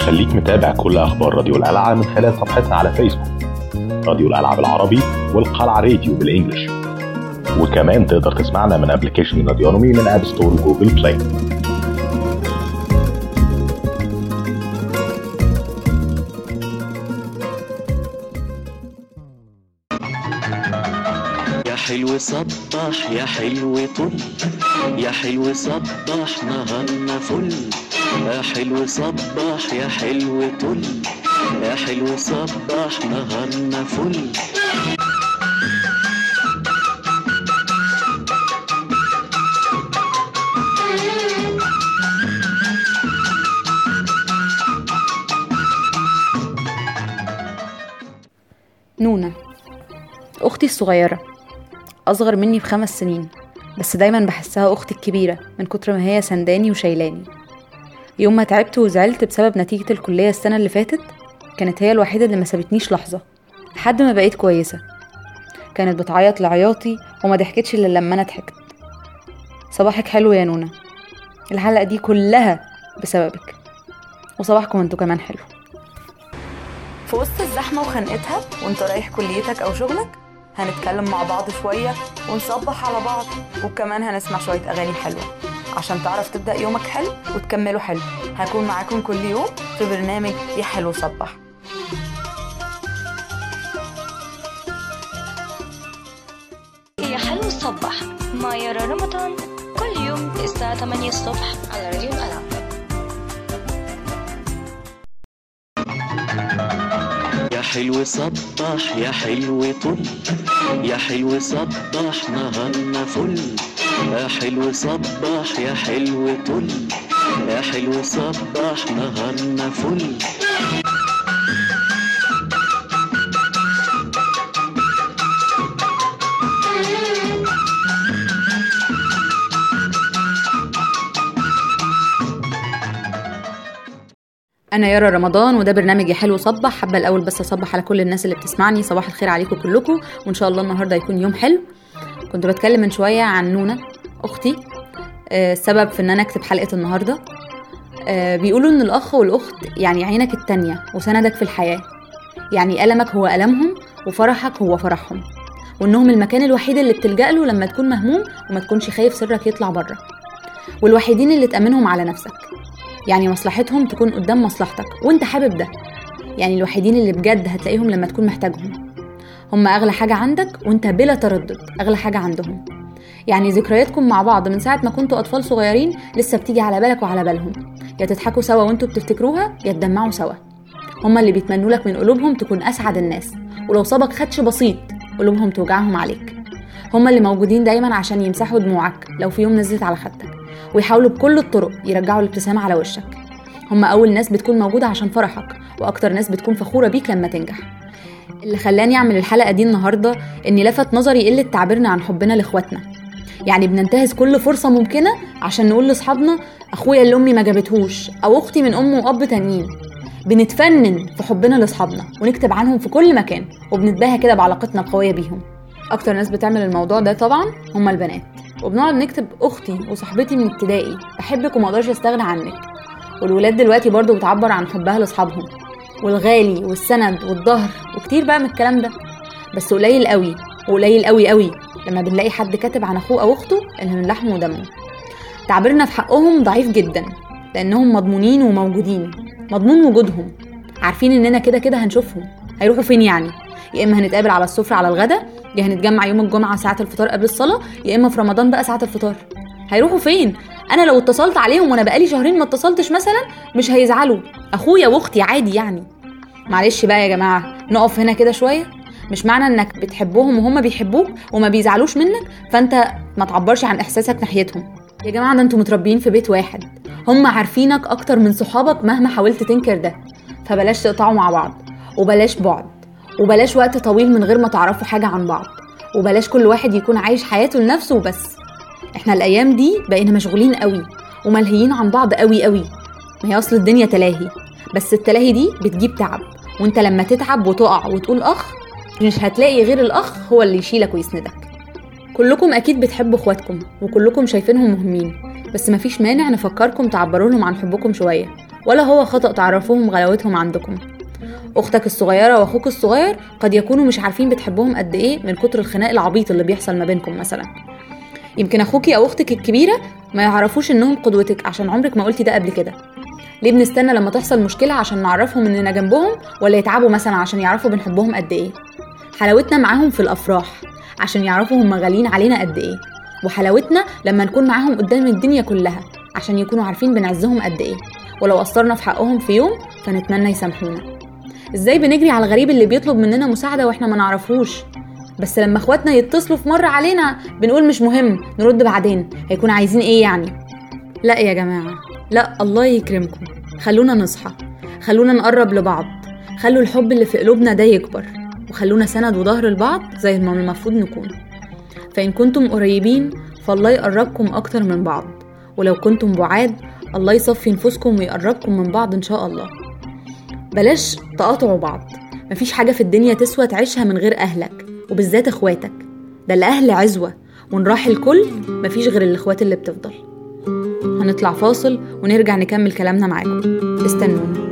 خليك متابع كل أخبار راديو القلعة من خلال صفحتنا على فيسبوك راديو القلعة بالعربي والقلعة راديو بالإنجلش وكمان تقدر تسمعنا من ابلكيشن راديونومي من اب ستور وجوجل بلاي يا حلو صبح يا حلو طل يا حلو صبح نهارنا فل يا حلو صبح يا حلو طل يا حلو صبح نهارنا فل نونا أختي الصغيرة أصغر مني بخمس سنين بس دايما بحسها أختي الكبيرة من كتر ما هي سنداني وشايلاني يوم ما تعبت وزعلت بسبب نتيجة الكلية السنة اللي فاتت كانت هي الوحيدة اللي ما سابتنيش لحظة لحد ما بقيت كويسة كانت بتعيط لعياطي وما ضحكتش إلا لما أنا ضحكت صباحك حلو يا نونا الحلقة دي كلها بسببك وصباحكم انتوا كمان حلو في وسط الزحمة وخنقتها وانت رايح كليتك أو شغلك هنتكلم مع بعض شوية ونصبح على بعض وكمان هنسمع شوية أغاني حلوة عشان تعرف تبدأ يومك حلو وتكمله حلو هكون معاكم كل يوم في برنامج يا حلو صبح يا حلو الصبح مع يارا رمضان كل يوم الساعة 8 الصبح على راديو القلعة يا حلو صبح يا حلو طل يا حلو صبح نهارنا فل يا حلو صبح يا حلو طل يا حلو صبح نهارنا فل انا يارا رمضان وده برنامج يا حلو صبح حابه الاول بس اصبح على كل الناس اللي بتسمعني صباح الخير عليكم كلكم وان شاء الله النهارده يكون يوم حلو كنت بتكلم من شويه عن نونا اختي آه، السبب في ان انا اكتب حلقه النهارده آه، بيقولوا ان الاخ والاخت يعني عينك التانية وسندك في الحياه يعني ألمك هو ألمهم وفرحك هو فرحهم وإنهم المكان الوحيد اللي بتلجأ له لما تكون مهموم وما تكونش خايف سرك يطلع بره والوحيدين اللي تأمنهم على نفسك يعني مصلحتهم تكون قدام مصلحتك وانت حابب ده يعني الوحيدين اللي بجد هتلاقيهم لما تكون محتاجهم هم أغلى حاجة عندك وانت بلا تردد أغلى حاجة عندهم يعني ذكرياتكم مع بعض من ساعة ما كنتوا أطفال صغيرين لسه بتيجي على بالك وعلى بالهم يا تضحكوا سوا وانتوا بتفتكروها يا تدمعوا سوا هما اللي بيتمنوا لك من قلوبهم تكون أسعد الناس ولو صابك خدش بسيط قلوبهم توجعهم عليك هما اللي موجودين دايما عشان يمسحوا دموعك لو في يوم نزلت على خدك ويحاولوا بكل الطرق يرجعوا الابتسامة على وشك هما أول ناس بتكون موجودة عشان فرحك وأكتر ناس بتكون فخورة بيك لما تنجح اللي خلاني أعمل الحلقة دي النهاردة إني لفت نظري قلة تعبيرنا عن حبنا لإخواتنا يعني بننتهز كل فرصة ممكنة عشان نقول لأصحابنا أخويا اللي أمي ما جابتهوش أو أختي من أم وأب تانيين بنتفنن في حبنا لاصحابنا ونكتب عنهم في كل مكان وبنتباهى كده بعلاقتنا القويه بيهم اكتر ناس بتعمل الموضوع ده طبعا هما البنات وبنقعد نكتب اختي وصاحبتي من ابتدائي بحبك وما اقدرش استغنى عنك والولاد دلوقتي برضو بتعبر عن حبها لاصحابهم والغالي والسند والظهر وكتير بقى من الكلام ده بس قليل قوي وقليل قوي قوي لما بنلاقي حد كاتب عن اخوه او اخته اللي من لحمه ودمه تعبيرنا في حقهم ضعيف جدا لانهم مضمونين وموجودين مضمون وجودهم عارفين اننا كده كده هنشوفهم هيروحوا فين يعني يا اما هنتقابل على السفره على الغدا يا هنتجمع يوم الجمعه ساعه الفطار قبل الصلاه يا اما في رمضان بقى ساعه الفطار هيروحوا فين انا لو اتصلت عليهم وانا بقالي شهرين ما اتصلتش مثلا مش هيزعلوا اخويا واختي عادي يعني معلش بقى يا جماعه نقف هنا كده شويه مش معنى انك بتحبهم وهم بيحبوك وما بيزعلوش منك فانت ما تعبرش عن احساسك ناحيتهم يا جماعه ده انتوا متربيين في بيت واحد هم عارفينك اكتر من صحابك مهما حاولت تنكر ده فبلاش تقطعوا مع بعض وبلاش بعد وبلاش وقت طويل من غير ما تعرفوا حاجه عن بعض وبلاش كل واحد يكون عايش حياته لنفسه وبس احنا الايام دي بقينا مشغولين قوي وملهيين عن بعض قوي قوي ما هي اصل الدنيا تلاهي بس التلاهي دي بتجيب تعب وانت لما تتعب وتقع وتقول اخ مش هتلاقي غير الاخ هو اللي يشيلك ويسندك كلكم اكيد بتحبوا اخواتكم وكلكم شايفينهم مهمين بس مفيش مانع نفكركم تعبروا لهم عن حبكم شويه ولا هو خطأ تعرفوهم غلاوتهم عندكم اختك الصغيره واخوك الصغير قد يكونوا مش عارفين بتحبهم قد ايه من كتر الخناق العبيط اللي بيحصل ما بينكم مثلا يمكن اخوكي او اختك الكبيره ما يعرفوش انهم قدوتك عشان عمرك ما قلتي ده قبل كده ليه بنستنى لما تحصل مشكله عشان نعرفهم اننا جنبهم ولا يتعبوا مثلا عشان يعرفوا بنحبهم قد ايه حلاوتنا معاهم في الافراح عشان يعرفوا هم غاليين علينا قد ايه وحلاوتنا لما نكون معاهم قدام الدنيا كلها عشان يكونوا عارفين بنعزهم قد ايه ولو قصرنا في حقهم في يوم فنتمنى يسامحونا ازاي بنجري على الغريب اللي بيطلب مننا مساعده واحنا ما نعرفوش بس لما اخواتنا يتصلوا في مره علينا بنقول مش مهم نرد بعدين هيكون عايزين ايه يعني لا يا جماعه لا الله يكرمكم خلونا نصحى خلونا نقرب لبعض خلوا الحب اللي في قلوبنا ده يكبر وخلونا سند وظهر لبعض زي ما المفروض نكون فإن كنتم قريبين فالله يقربكم أكتر من بعض ولو كنتم بعاد الله يصفي نفوسكم ويقربكم من بعض إن شاء الله بلاش تقاطعوا بعض مفيش حاجة في الدنيا تسوى تعيشها من غير أهلك وبالذات إخواتك ده الأهل عزوة وإن راح الكل مفيش غير الإخوات اللي بتفضل هنطلع فاصل ونرجع نكمل كلامنا معاكم استنونا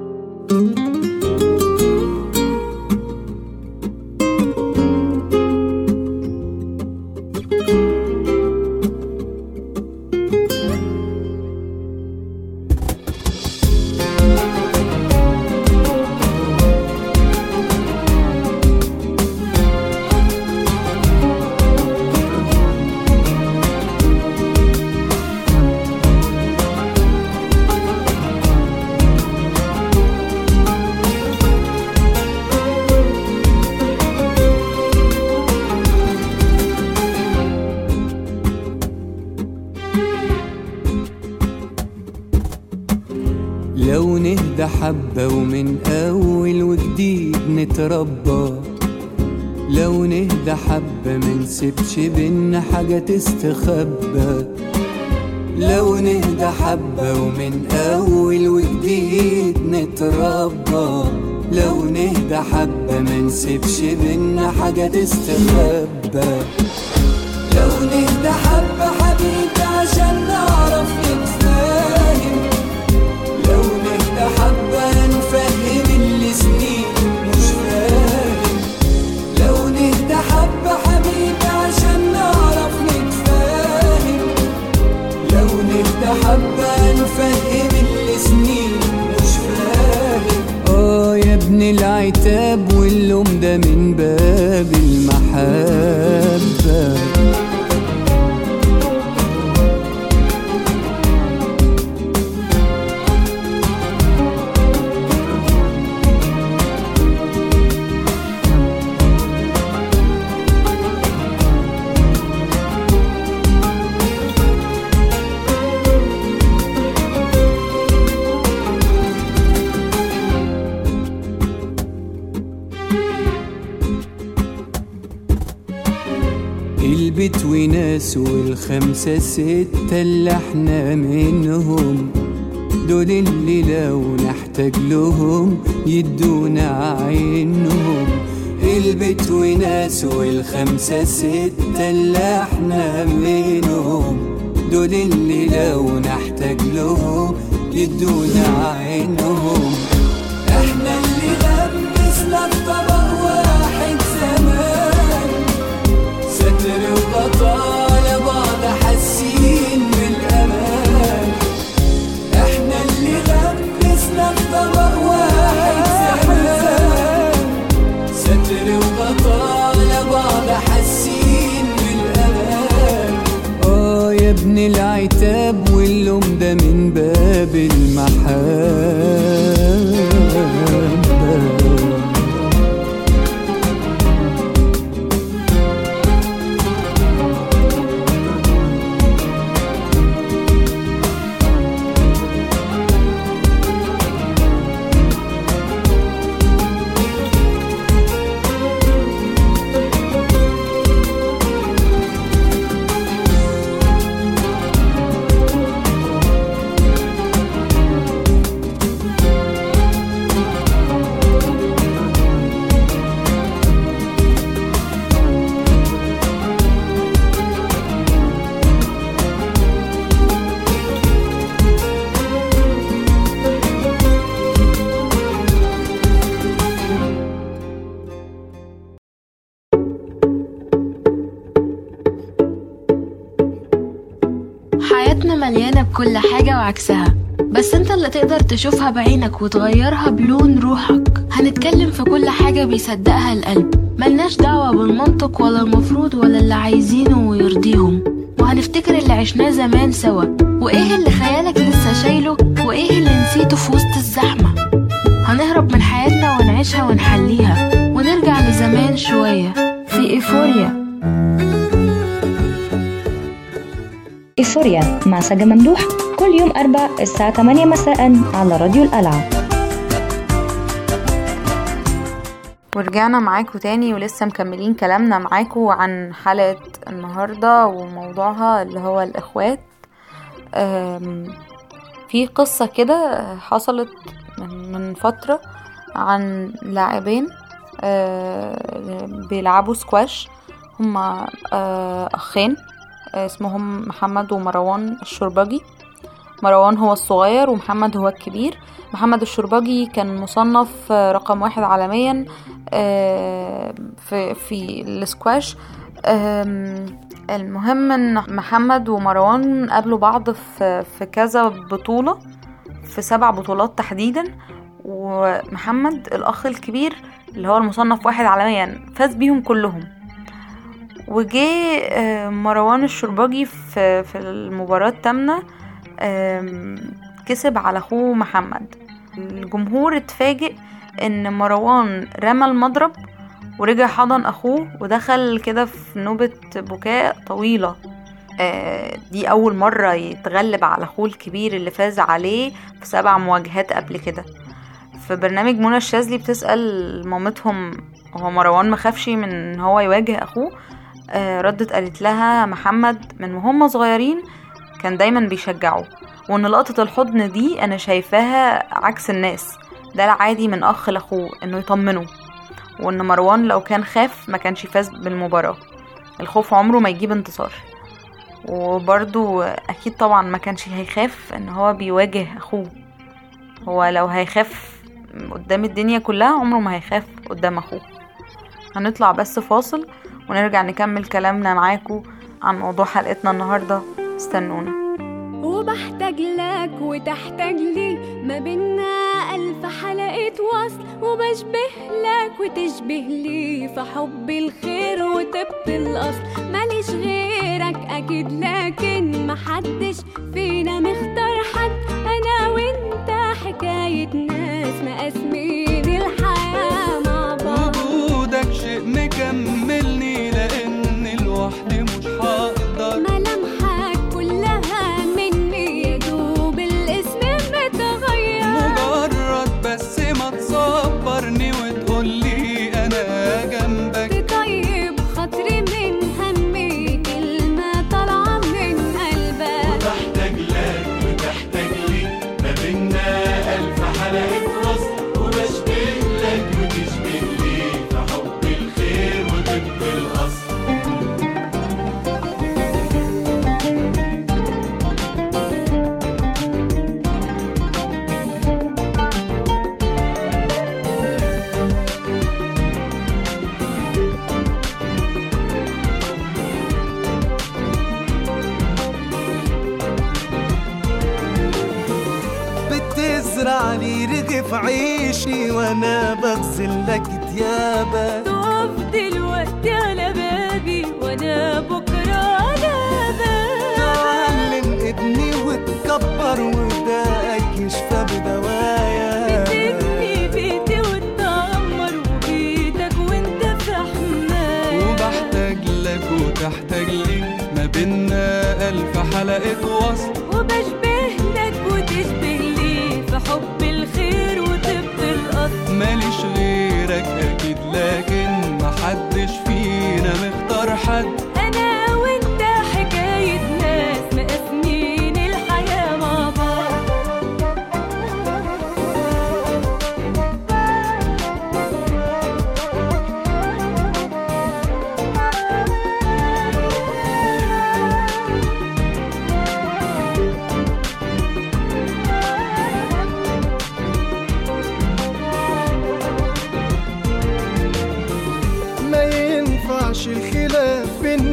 لو نهدى حبة ومن أول وجديد نتربى لو نهدى حبة منسيبش بينا حاجة تستخبى لو نهدى حبة ومن أول وجديد نتربى لو نهدى حبة منسيبش بينا حاجة تستخبى لو نهدى حبة حبيبي عشان نعرف نتفاهم لو نهدى حبة نفهم اللي سنين مش فاهم لو نهدى حبة حبيبي عشان نعرف نتفاهم لو نهدى حبة نفهم اللي سنين مش فاهم اه يا ابن العتاب واللوم ده من باب المحبه البيت وناس والخمسة ستة اللي احنا منهم دول اللي لو نحتاج لهم يدونا عينهم البيت وناس والخمسة ستة اللي احنا منهم دول اللي لو نحتاج لهم يدونا عينهم احنا اللي غمسنا في طبق واحد زمان ستر وبطالة بعض حاسين بالأمان احنا اللي غمسنا في طبق واحد زمان ستر وبطالة بعض حاسين بالأمان اه يا ابن العتاب واللوم ده من باب المحبة حياتنا مليانة بكل حاجة وعكسها بس انت اللي تقدر تشوفها بعينك وتغيرها بلون روحك هنتكلم في كل حاجة بيصدقها القلب ملناش دعوة بالمنطق ولا المفروض ولا اللي عايزينه ويرضيهم وهنفتكر اللي عشناه زمان سوا وايه اللي خيالك لسه شايله وايه اللي نسيته في وسط الزحمة هنهرب من حياتنا ونعيشها ونحليها ونرجع لزمان شوية في إيفوريا إيفوريا مع سجا ممدوح كل يوم أربع الساعة 8 مساء على راديو القلعة ورجعنا معاكم تاني ولسه مكملين كلامنا معاكم عن حلقة النهاردة وموضوعها اللي هو الإخوات أم، في قصة كده حصلت من من فترة عن لاعبين أه، بيلعبوا سكواش هما أه، أخين اسمهم محمد ومروان الشربجي مروان هو الصغير ومحمد هو الكبير محمد الشربجي كان مصنف آه، رقم واحد عالميا آه، في في السكواش آم، المهم ان محمد ومروان قابلوا بعض في في كذا بطولة في سبع بطولات تحديدا ومحمد الأخ الكبير اللي هو المصنف واحد عالميا فاز بيهم كلهم وجه آه، مروان الشربجي في في المباراة التامنة آم، كسب على اخوه محمد الجمهور اتفاجئ ان مروان رمى المضرب ورجع حضن اخوه ودخل كده في نوبة بكاء طويلة آه، دي اول مرة يتغلب على اخوه الكبير اللي فاز عليه في سبع مواجهات قبل كده في برنامج منى الشاذلي بتسأل مامتهم هو مروان مخافش من ان هو يواجه اخوه آه، ردت قالت لها محمد من وهم صغيرين كان دايما بيشجعه وان لقطة الحضن دي انا شايفاها عكس الناس ده العادي من اخ لاخوه انه يطمنه وان مروان لو كان خاف ما كانش فاز بالمباراة الخوف عمره ما يجيب انتصار وبرضو اكيد طبعا ما كانش هيخاف ان هو بيواجه اخوه هو لو هيخاف قدام الدنيا كلها عمره ما هيخاف قدام اخوه هنطلع بس فاصل ونرجع نكمل كلامنا معاكم عن موضوع حلقتنا النهارده استنونا وبحتاج لك وتحتاج لي ما بينا ألف حلقة وصل وبشبه لك وتشبه لي في حب الخير وطب الأصل ماليش غيرك أكيد لكن محدش فينا مختار حد أنا وأنت حكاية ناس مقاسمين الحياة مع بعض وجودك شيء مكملني لان لوحدي مش هقدر ملامحك كلها مني يا دوب الاسم متغير مجرد بس ما تصبرني وتقولي انا جنبك تطيب خاطري من همي كلمة طالعة من قلبك بحتاج لك وتحتاج لي ما بينا ألف حلقة وصل وبشبه لك وتشبه لي في حب الخير وطب الأصل بتزرع لي رغف عيشي وانا بغسل لك ديابه تقف دلوقتي على بابي وانا بكرة على بابك تعلم ابني وتكبر وداك يشفى بدوايا بتبني بيتي وتدمر وبيتك وانت في حماية وبحتاج لك وتحتاج لي ما بينا ألف حلقة وصل وبشبه لك وتشبه لي في حب الخير وطب الأصل ماليش غيرك أكيد لكن محدش فينا مختار حد أنا وأنت حكاية ناس مقاسمين الحياة مع بعض ما ينفعش الخلاف بينا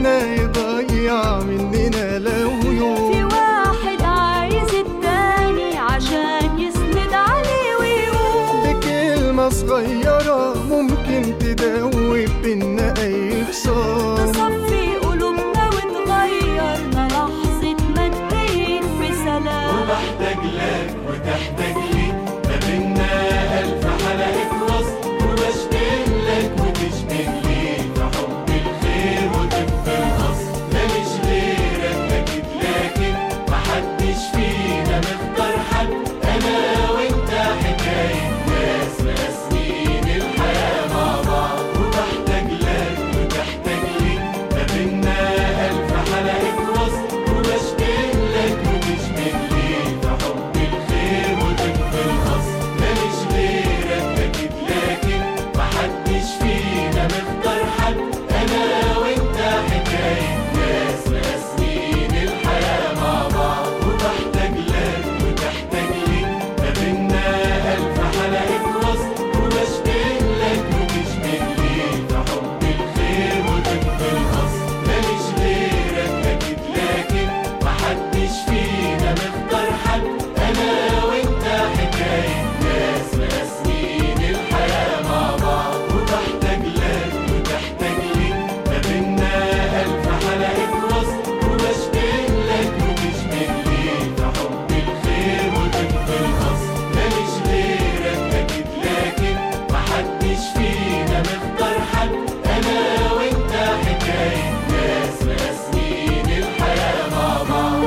صغيرة ممكن تدوب بينا أي خصام تصفي قلوبنا وتغيرنا لحظة ما تبين بسلام وبحتاج لك وتحتاج لي ما بينا ألف حلقة وصل وبشبه لك وتشبه لي في حب الخير وطب الأصل ماليش غيرك أكيد لكن محدش فينا مختار حد أنا وأنت حكاية ناس مقاسمين الحياة مع بعض وبحتاج لك وتحتاج لي ما بينا ألف حلقة وصل وبشبه لك وتشبه لي في حب الخير وطب الأصل ماليش غيرك أكيد لكن محدش فينا مختار حد أنا وأنت حكاية ناس مقاسمين الحياة مع بعض وبحتاج لك وتحتاج لي ما بينا ألف حلقة وصل وبشبه لك وتشبه لي في حب الخير وطب الأصل ماليش غيرك أكيد لكن محدش فينا مختار حد أنا وأنت حكاية ناس مقاسمين الحياة مع بعض وبحتاج لك وتحتاج لي ما بينا ألف حلقة وصل وبشبه لك وتشبه لي في حب الخير وطب الأصل ماليش غيرك أكيد لكن محدش فينا مختار حد أنا وأنت حكاية ناس مقاسمين الحياة مع بعض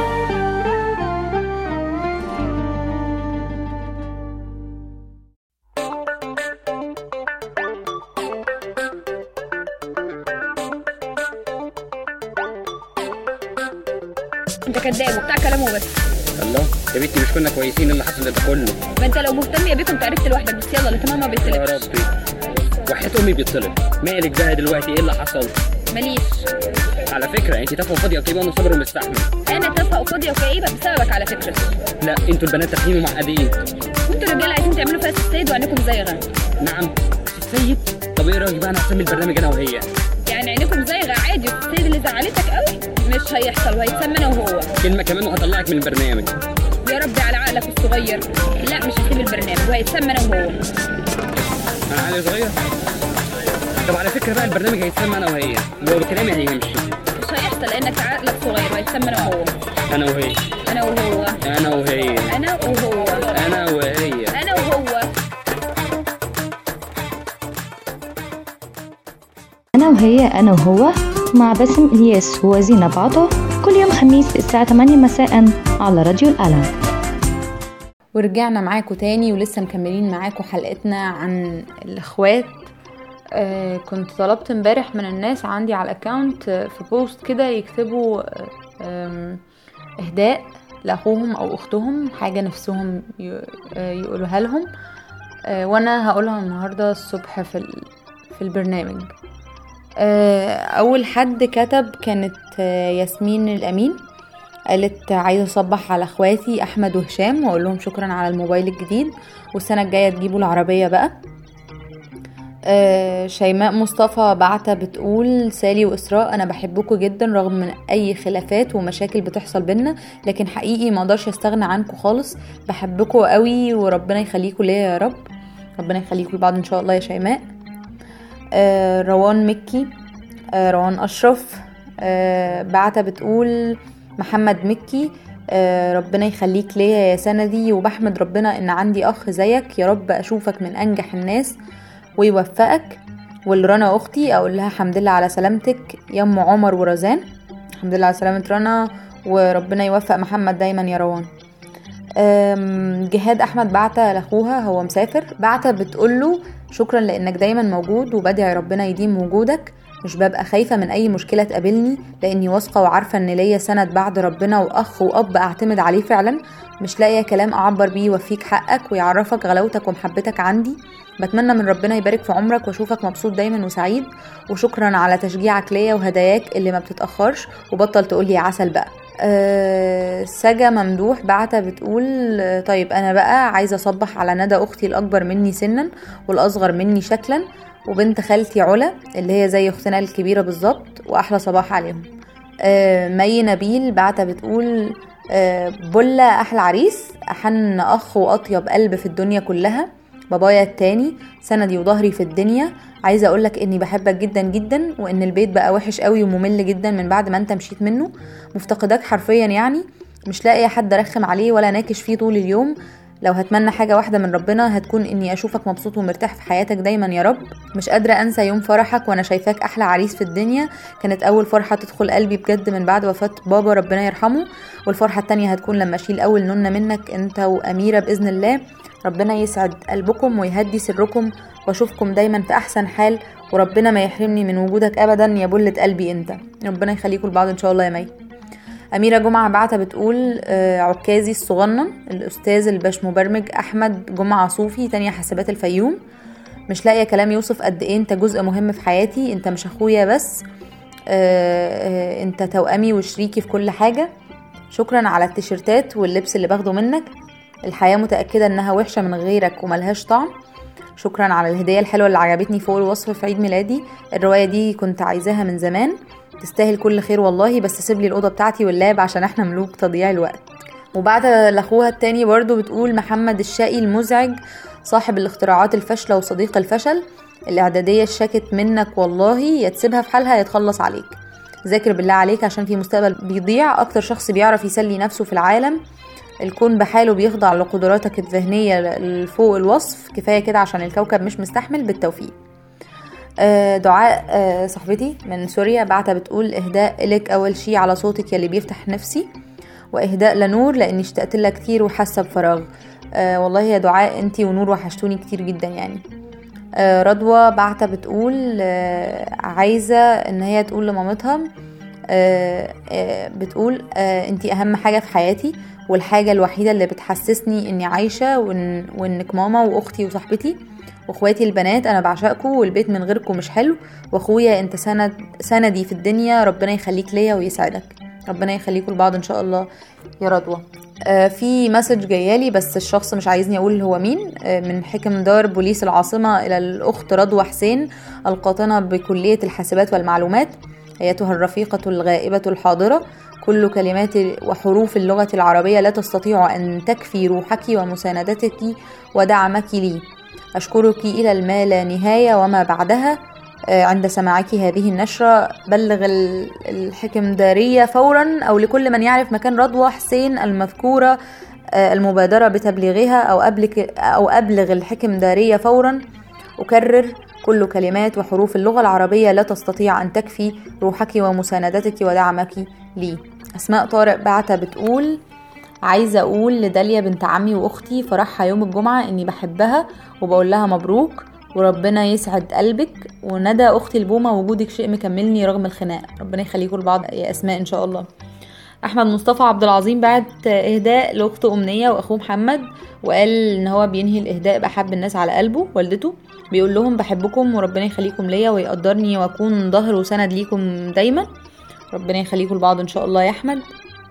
انت كذاب وبتاع كلامه بس الله يا بنتي مش كنا كويسين اللي حصل ده كله ما انت لو مهتم يا بيه كنت عرفت لوحدك بس يلا الاهتمام ما يا بيطلبش ربي وحياة امي بيتصلب مالك بقى دلوقتي ايه اللي حصل ماليش على فكره انت تافهه وفاضيه وكئيبه وانا صابر ومستحمل انا تافهه وفاضيه وكئيبه بسببك على فكره لا انتوا البنات تافهين ومعقدين انتوا الرجاله عايزين تعملوا فيها السيد وعينكم زايغه نعم السيد طب ايه رايك بقى انا هسمي البرنامج انا وهي يعني عينكم زايغه عادي والسيد اللي زعلتك قوي مش هيحصل وهيتسمى انا وهو كلمه كمان وهطلعك من البرنامج يا ربي على عقلك الصغير لا مش هسيب البرنامج وهيتسمى انا وهو انا عقلي صغير طب على فكره بقى البرنامج هيتسمى انا وهي لو بكلامي هيمشي مش هيحصل لانك عقلك صغير وهيتسمى انا وهو انا وهي انا وهو انا وهي انا وهو انا وهي انا وهو أنا وهي أنا وهو مع باسم إلياس وزينب عطا كل يوم خميس الساعة 8 مساء على راديو الألم ورجعنا معاكم تاني ولسه مكملين معاكم حلقتنا عن الاخوات آه كنت طلبت امبارح من الناس عندي على الاكونت آه، في بوست كده يكتبوا آه، آم، اهداء لاخوهم او اختهم حاجه نفسهم ي- آه، يقولوها لهم آه، وانا هقولها النهارده الصبح في ال- في البرنامج آه، اول حد كتب كانت آه، ياسمين الامين قالت عايزه اصبح على اخواتي احمد وهشام واقول لهم شكرا على الموبايل الجديد والسنه الجايه تجيبوا العربيه بقى آه، شيماء مصطفى بعتة بتقول سالي وإسراء أنا بحبكم جدا رغم من أي خلافات ومشاكل بتحصل بينا لكن حقيقي ما اقدرش استغنى عنكم خالص بحبكم قوي وربنا يخليكم ليا يا رب ربنا يخليكم لبعض إن شاء الله يا شيماء آه، روان مكي آه، روان أشرف آه، بعتة بتقول محمد مكي آه، ربنا يخليك ليا يا سندي وبحمد ربنا ان عندي اخ زيك يا رب اشوفك من انجح الناس ويوفقك والرنا اختي اقول لها الحمد لله على سلامتك يا ام عمر ورزان الحمد لله على سلامة رنا وربنا يوفق محمد دايما يا روان أم، جهاد احمد بعتة لاخوها هو مسافر بعتة بتقوله شكرا لانك دايما موجود وبدعي ربنا يديم وجودك مش ببقى خايفة من أي مشكلة تقابلني لأني واثقة وعارفة إن ليا سند بعد ربنا وأخ وأب أعتمد عليه فعلا مش لاقية كلام أعبر بيه يوفيك حقك ويعرفك غلاوتك ومحبتك عندي بتمنى من ربنا يبارك في عمرك واشوفك مبسوط دايما وسعيد وشكرا على تشجيعك ليا وهداياك اللي ما بتتأخرش وبطل تقولي يا عسل بقى أه سجا ممدوح بعتة بتقول آه، طيب انا بقى عايزة اصبح على ندى اختي الاكبر مني سنا والاصغر مني شكلا وبنت خالتي علا اللي هي زي اختنا الكبيرة بالظبط واحلى صباح عليهم آه، مي نبيل بعتة بتقول آه، بلة احلى عريس احن اخ واطيب قلب في الدنيا كلها بابايا التاني سندي وظهري في الدنيا عايزه اقولك اني بحبك جدا جدا وان البيت بقى وحش قوي وممل جدا من بعد ما انت مشيت منه مفتقداك حرفيا يعني مش لاقيه حد ارخم عليه ولا ناكش فيه طول اليوم لو هتمنى حاجة واحدة من ربنا هتكون اني اشوفك مبسوط ومرتاح في حياتك دايما يا رب مش قادرة انسى يوم فرحك وانا شايفاك احلى عريس في الدنيا كانت اول فرحة تدخل قلبي بجد من بعد وفاة بابا ربنا يرحمه والفرحة التانية هتكون لما اشيل اول نونة منك انت واميرة باذن الله ربنا يسعد قلبكم ويهدي سركم واشوفكم دايما في احسن حال وربنا ما يحرمني من وجودك ابدا يا بلة قلبي انت ربنا يخليكم لبعض ان شاء الله يا مي أميرة جمعة بعتة بتقول آه، عكازي الصغنن الأستاذ الباش مبرمج أحمد جمعة صوفي تانية حاسبات الفيوم مش لاقية كلام يوصف قد إيه أنت جزء مهم في حياتي أنت مش أخويا بس آه، آه، أنت توأمي وشريكي في كل حاجة شكرا على التيشيرتات واللبس اللي باخده منك الحياة متأكدة إنها وحشة من غيرك وملهاش طعم شكرا على الهدية الحلوة اللي عجبتني فوق الوصف في عيد ميلادي الرواية دي كنت عايزاها من زمان تستاهل كل خير والله بس سيب لي الأوضة بتاعتي واللاب عشان احنا ملوك تضييع الوقت وبعد لاخوها التاني برضو بتقول محمد الشقي المزعج صاحب الاختراعات الفاشلة وصديق الفشل الإعدادية اشتكت منك والله يا تسيبها في حالها يتخلص عليك ذاكر بالله عليك عشان في مستقبل بيضيع أكتر شخص بيعرف يسلي نفسه في العالم الكون بحاله بيخضع لقدراتك الذهنية لفوق الوصف كفاية كده عشان الكوكب مش مستحمل بالتوفيق آه، دعاء آه، صاحبتي من سوريا بعتها بتقول اهداء لك اول شي على صوتك يلي بيفتح نفسي واهداء لنور لاني اشتقت لها كتير وحاسه بفراغ آه والله يا دعاء انتي ونور وحشتوني كتير جدا يعني آه رضوى بعتها بتقول آه عايزه ان هي تقول لمامتها آه آه بتقول آه انتي اهم حاجه في حياتي والحاجه الوحيده اللي بتحسسني اني عايشه وإن وانك ماما واختي وصاحبتي واخواتي البنات انا بعشقكم والبيت من غيركم مش حلو واخويا انت سند سندي في الدنيا ربنا يخليك ليا ويسعدك ربنا يخليكم لبعض ان شاء الله يا رضوى آه في مسج جايالي بس الشخص مش عايزني اقول هو مين آه من حكم دار بوليس العاصمة الى الاخت رضوى حسين القاطنة بكلية الحاسبات والمعلومات ايتها الرفيقة الغائبة الحاضرة كل كلمات وحروف اللغة العربية لا تستطيع أن تكفي روحك ومساندتك ودعمك لي أشكرك إلى الما لا نهاية وما بعدها آه، عند سماعك هذه النشرة بلغ ال- الحكمدارية فورا أو لكل من يعرف مكان رضوى حسين المذكورة آه، المبادرة بتبليغها أو أبلغ, أو أبلغ الحكمدارية فورا أكرر كل كلمات وحروف اللغة العربية لا تستطيع أن تكفي روحك ومساندتك ودعمك لي أسماء طارق بعتة بتقول عايزة أقول لداليا بنت عمي وأختي فرحها يوم الجمعة إني بحبها وبقول لها مبروك وربنا يسعد قلبك وندى أختي البومة وجودك شيء مكملني رغم الخناق ربنا يخليكم لبعض يا أسماء إن شاء الله احمد مصطفى عبد العظيم بعت اهداء لاخته امنيه واخوه محمد وقال ان هو بينهي الاهداء باحب الناس على قلبه والدته بيقول لهم بحبكم وربنا يخليكم ليا ويقدرني واكون ظهر وسند ليكم دايما ربنا يخليكم لبعض ان شاء الله يا احمد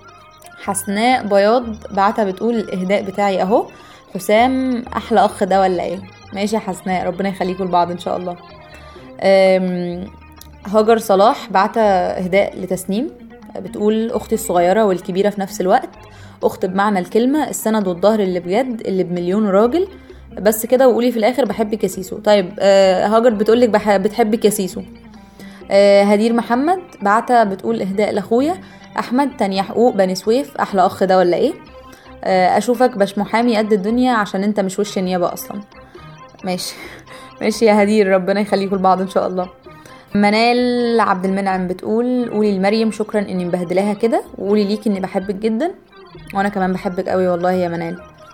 حسناء بياض بعتها بتقول الاهداء بتاعي اهو حسام احلى اخ ده ولا ايه ماشي يا حسناء ربنا يخليكم لبعض ان شاء الله أم، هاجر صلاح بعتة اهداء لتسنيم بتقول اختي الصغيره والكبيره في نفس الوقت اخت بمعنى الكلمه السند والظهر اللي بجد اللي بمليون راجل بس كده وقولي في الاخر بحبك يا سيسو طيب آه هاجر بتقولك بح- بتحبك يا سيسو آه هدير محمد بعتة بتقول اهداء لاخويا احمد تانية حقوق بني سويف احلى اخ ده ولا ايه آه اشوفك باش محامي قد الدنيا عشان انت مش وش نيابه اصلا ماشي ماشي يا هدير ربنا يخليكم لبعض ان شاء الله منال عبد المنعم بتقول قولي لمريم شكرا اني مبهدلاها كده وقولي ليكي اني بحبك جدا وانا كمان بحبك قوي والله يا منال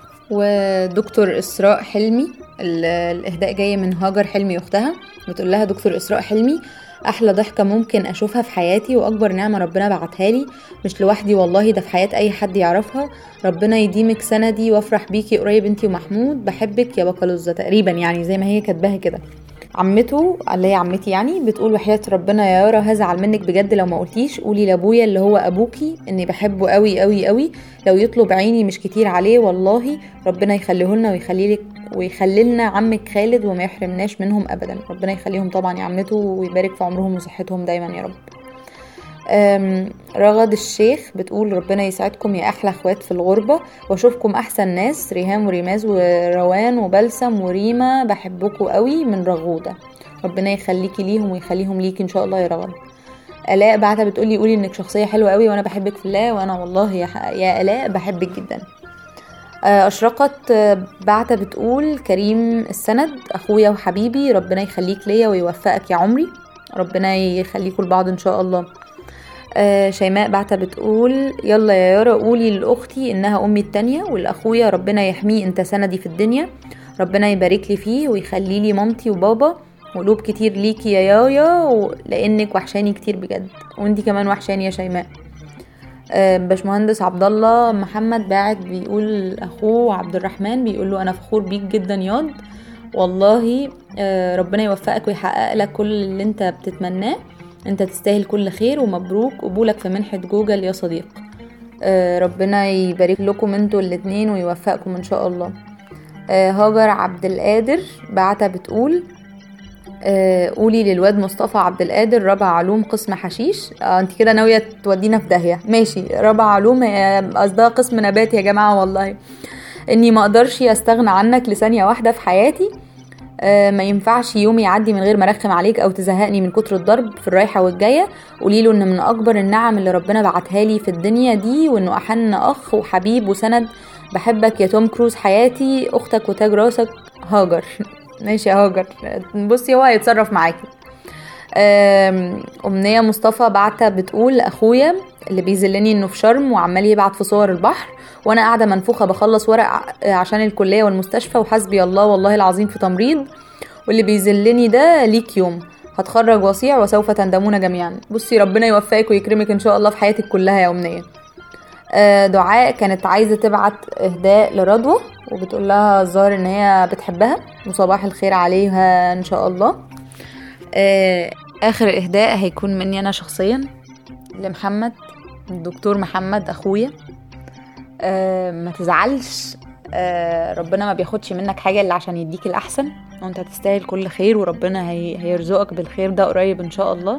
ودكتور اسراء حلمي ال- الاهداء جاي من هاجر حلمي اختها بتقول لها دكتور اسراء حلمي احلى ضحكه ممكن اشوفها في حياتي واكبر نعمه ربنا بعتها لي مش لوحدي والله ده في حياه اي حد يعرفها ربنا يديمك سندي وافرح بيكي قريب انتي ومحمود بحبك يا بكالوزة تقريبا يعني زي ما هي كاتباها كده عمته اللي هي عمتي يعني بتقول وحياة ربنا يا يارا هزعل منك بجد لو ما قلتيش قولي لابويا اللي هو ابوكي اني بحبه قوي قوي قوي لو يطلب عيني مش كتير عليه والله ربنا يخليه لنا ويخلي لك ويخلي لنا عمك خالد وما يحرمناش منهم ابدا ربنا يخليهم طبعا يا عمته ويبارك في عمرهم وصحتهم دايما يا رب أم، رغد الشيخ بتقول ربنا يسعدكم يا احلى اخوات في الغربة واشوفكم احسن ناس ريهام وريماز وروان وبلسم وريما بحبكم قوي من رغودة ربنا يخليكي ليهم ويخليهم ليكي ان شاء الله يا رغد الاء بعتها بتقولي قولي انك شخصيه حلوه قوي وانا بحبك في الله وانا والله يا, ح- يا الاء بحبك جدا آه، اشرقت آه، بعتها بتقول كريم السند اخويا وحبيبي ربنا يخليك ليا ويوفقك يا عمري ربنا يخليكوا لبعض ان شاء الله آه، شيماء بعتها بتقول يلا يا يارا قولي لاختي انها امي التانية ولاخويا ربنا يحميه انت سندي في الدنيا ربنا يبارك لي فيه ويخلي لي مامتي وبابا وقلوب كتير ليكي يا يايا و- لانك وحشاني كتير بجد وانتي كمان وحشاني يا شيماء آه، باشمهندس عبد الله محمد باعت بيقول اخوه عبد الرحمن بيقول له انا فخور بيك جدا ياض والله آه، ربنا يوفقك ويحقق لك كل اللي انت بتتمناه انت تستاهل كل خير ومبروك قبولك في منحة جوجل يا صديق آه، ربنا يبارك لكم انتوا الاتنين ويوفقكم ان شاء الله آه، هاجر عبد القادر بعتها بتقول آه، قولي للواد مصطفى عبد القادر رابع علوم قسم حشيش اه انت كده ناويه تودينا في داهيه ماشي رابع علوم هي قصدها قسم نبات يا جماعه والله اني ما اقدرش استغنى عنك لثانيه واحده في حياتي آه، ما ينفعش يوم يعدي من غير ما ارخم عليك او تزهقني من كتر الضرب في الرايحه والجايه قولي له ان من اكبر النعم اللي ربنا بعتها لي في الدنيا دي وانه احن اخ وحبيب وسند بحبك يا توم كروز حياتي اختك وتاج راسك هاجر ماشي يا هاجر بصي هو هيتصرف معاكي آم، أمنية مصطفى بعتة بتقول أخويا اللي بيذلني إنه في شرم وعمال يبعت في صور البحر وأنا قاعدة منفوخة بخلص ورق ع- عشان الكلية والمستشفى وحسبي الله والله العظيم في تمريض واللي بيذلني ده ليك يوم هتخرج وصيع وسوف تندمون جميعا بصي ربنا يوفقك ويكرمك إن شاء الله في حياتك كلها يا أمنية آه، دعاء كانت عايزة تبعت إهداء لرضوى وبتقول لها الظاهر إن هي بتحبها وصباح الخير عليها إن شاء الله آه، آخر إهداء هيكون مني أنا شخصيا لمحمد الدكتور محمد أخويا آه، ما تزعلش آه، ربنا ما بياخدش منك حاجة إلا عشان يديك الأحسن وأنت تستاهل كل خير وربنا هي هيرزقك بالخير ده قريب إن شاء الله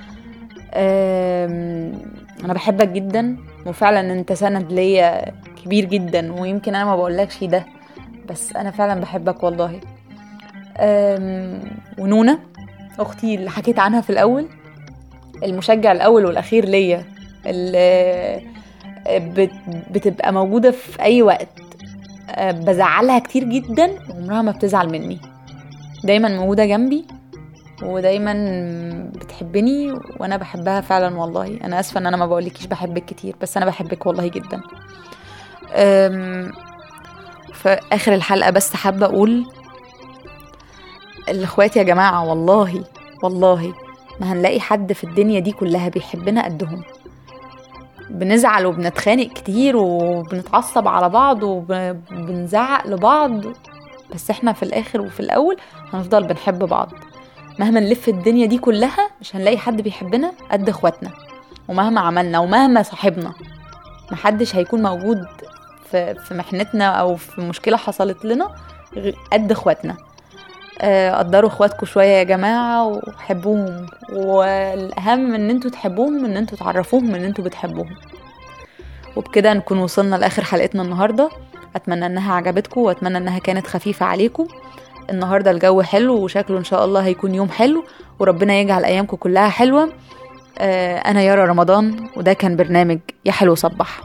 آم، أنا بحبك جدا وفعلا أنت سند ليا كبير جدا ويمكن أنا ما بقولكش ده بس أنا فعلا بحبك والله آم، ونونة اختي اللي حكيت عنها في الاول المشجع الاول والاخير ليا اللي بت- بتبقى موجوده في اي وقت أه، بزعلها كتير جدا وعمرها ما بتزعل مني دايما موجوده جنبي ودايما بتحبني وانا بحبها فعلا والله انا اسفه ان انا ما بقولكيش بحبك كتير بس انا بحبك والله جدا أم، في اخر الحلقه بس حابه اقول الاخوات يا جماعة والله والله ما هنلاقي حد في الدنيا دي كلها بيحبنا قدهم بنزعل وبنتخانق كتير وبنتعصب على بعض وبنزعق لبعض بس احنا في الاخر وفي الاول هنفضل بنحب بعض مهما نلف الدنيا دي كلها مش هنلاقي حد بيحبنا قد اخواتنا ومهما عملنا ومهما صاحبنا محدش هيكون موجود في في محنتنا او في مشكله حصلت لنا غ- قد اخواتنا آه، قدروا اخواتكم شويه يا جماعه وحبوهم والاهم ان انتوا تحبوهم ان انتوا تعرفوهم ان انتوا بتحبوهم وبكده نكون وصلنا لاخر حلقتنا النهارده اتمنى انها عجبتكم واتمنى انها كانت خفيفه عليكم النهارده الجو حلو وشكله ان شاء الله هيكون يوم حلو وربنا يجعل ايامكم كلها حلوه آه، انا يارا رمضان وده كان برنامج يا حلو صبح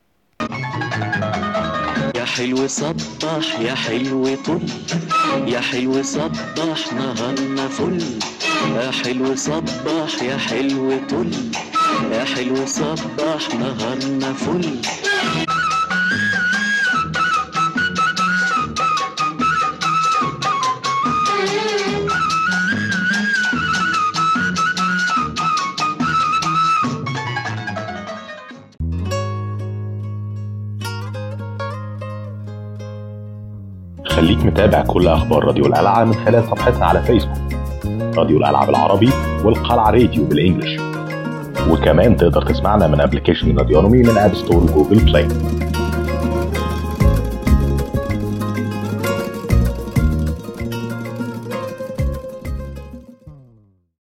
يا حلو صبح يا حلو طل يا حلو صبح نهارنا فل يا حلو صبح يا حلو طل يا حلو صبح نهارنا فل خليك متابع كل اخبار راديو القلعه من خلال صفحتنا على فيسبوك راديو القلعه بالعربي والقلعه راديو بالانجلش وكمان تقدر تسمعنا من ابلكيشن راديونومي من اب ستور وجوجل بلاي